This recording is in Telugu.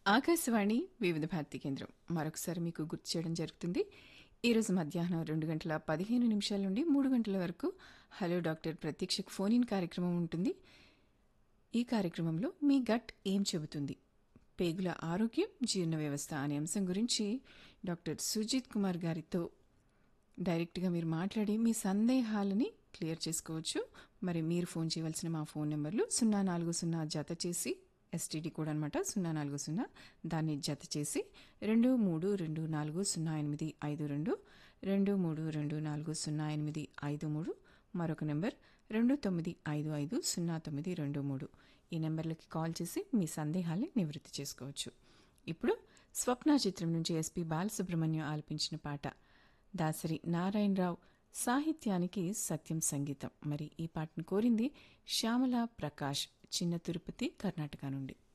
ఆకాశవాణి వివిధ భారతి కేంద్రం మరొకసారి మీకు గుర్తు చేయడం జరుగుతుంది ఈరోజు మధ్యాహ్నం రెండు గంటల పదిహేను నిమిషాల నుండి మూడు గంటల వరకు హలో డాక్టర్ ప్రత్యక్ష ఫోన్ ఇన్ కార్యక్రమం ఉంటుంది ఈ కార్యక్రమంలో మీ గట్ ఏం చెబుతుంది పేగుల ఆరోగ్యం జీర్ణ వ్యవస్థ అనే అంశం గురించి డాక్టర్ సుజిత్ కుమార్ గారితో డైరెక్ట్గా మీరు మాట్లాడి మీ సందేహాలని క్లియర్ చేసుకోవచ్చు మరి మీరు ఫోన్ చేయవలసిన మా ఫోన్ నెంబర్లు సున్నా నాలుగు సున్నా జత చేసి ఎస్టీడీ కోడ్ అనమాట సున్నా నాలుగు సున్నా దాన్ని జత చేసి రెండు మూడు రెండు నాలుగు సున్నా ఎనిమిది ఐదు రెండు రెండు మూడు రెండు నాలుగు సున్నా ఎనిమిది ఐదు మూడు మరొక నెంబర్ రెండు తొమ్మిది ఐదు ఐదు సున్నా తొమ్మిది రెండు మూడు ఈ నెంబర్లకి కాల్ చేసి మీ సందేహాల్ని నివృత్తి చేసుకోవచ్చు ఇప్పుడు స్వప్న చిత్రం నుంచి ఎస్పి బాలసుబ్రహ్మణ్యం ఆలపించిన పాట దాసరి నారాయణరావు సాహిత్యానికి సత్యం సంగీతం మరి ఈ పాటను కోరింది శ్యామల ప్రకాష్ చిన్న తిరుపతి కర్ణాటక నుండి